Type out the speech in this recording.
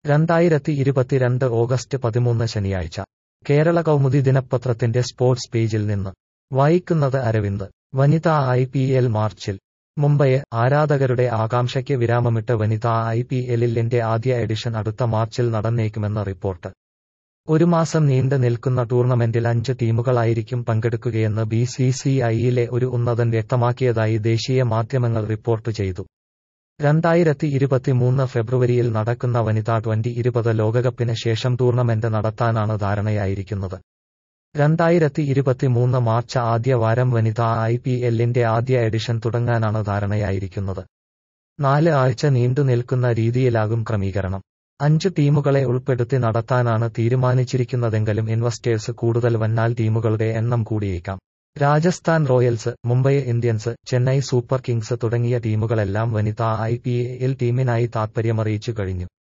രണ്ടായിരത്തി ഇരുപത്തിരണ്ട് ഓഗസ്റ്റ് പതിമൂന്ന് ശനിയാഴ്ച കേരള കൗമുദി ദിനപത്രത്തിന്റെ സ്പോർട്സ് പേജിൽ നിന്ന് വായിക്കുന്നത് അരവിന്ദ് വനിതാ ഐ പി എൽ മാർച്ചിൽ മുംബൈ ആരാധകരുടെ ആകാംക്ഷയ്ക്ക് വിരാമമിട്ട് വനിതാ ഐ പി എല്ലിന്റെ ആദ്യ എഡിഷൻ അടുത്ത മാർച്ചിൽ നടന്നേക്കുമെന്ന് റിപ്പോർട്ട് ഒരു മാസം നീണ്ടു നിൽക്കുന്ന ടൂർണമെന്റിൽ അഞ്ച് ടീമുകളായിരിക്കും പങ്കെടുക്കുകയെന്ന് ബി സി സി ഐയിലെ ഒരു ഉന്നതൻ വ്യക്തമാക്കിയതായി ദേശീയ മാധ്യമങ്ങൾ റിപ്പോർട്ട് ചെയ്തു രണ്ടായിരത്തി ഇരുപത്തിമൂന്ന് ഫെബ്രുവരിയിൽ നടക്കുന്ന വനിതാ ട്വന്റി ഇരുപത് ലോകകപ്പിന് ശേഷം ടൂർണമെന്റ് നടത്താനാണ് ധാരണയായിരിക്കുന്നത് രണ്ടായിരത്തി ഇരുപത്തിമൂന്ന് മാർച്ച് ആദ്യ വാരം വനിതാ ഐ പി എല്ലിന്റെ ആദ്യ എഡിഷൻ തുടങ്ങാനാണ് ധാരണയായിരിക്കുന്നത് നാല് ആഴ്ച നീണ്ടു നിൽക്കുന്ന രീതിയിലാകും ക്രമീകരണം അഞ്ച് ടീമുകളെ ഉൾപ്പെടുത്തി നടത്താനാണ് തീരുമാനിച്ചിരിക്കുന്നതെങ്കിലും ഇൻവെസ്റ്റേഴ്സ് കൂടുതൽ വന്നാൽ ടീമുകളുടെ എണ്ണം കൂടിയേക്കാം Rajasthan Royals Mumbai Indians Chennai Super Kings തുടങ്ങിയ ടീമുകളെല്ലാം വനിതാ ഐ പി എൽ ടീമിനായി താൽപര്യമറിയിച്ചു കഴിഞ്ഞു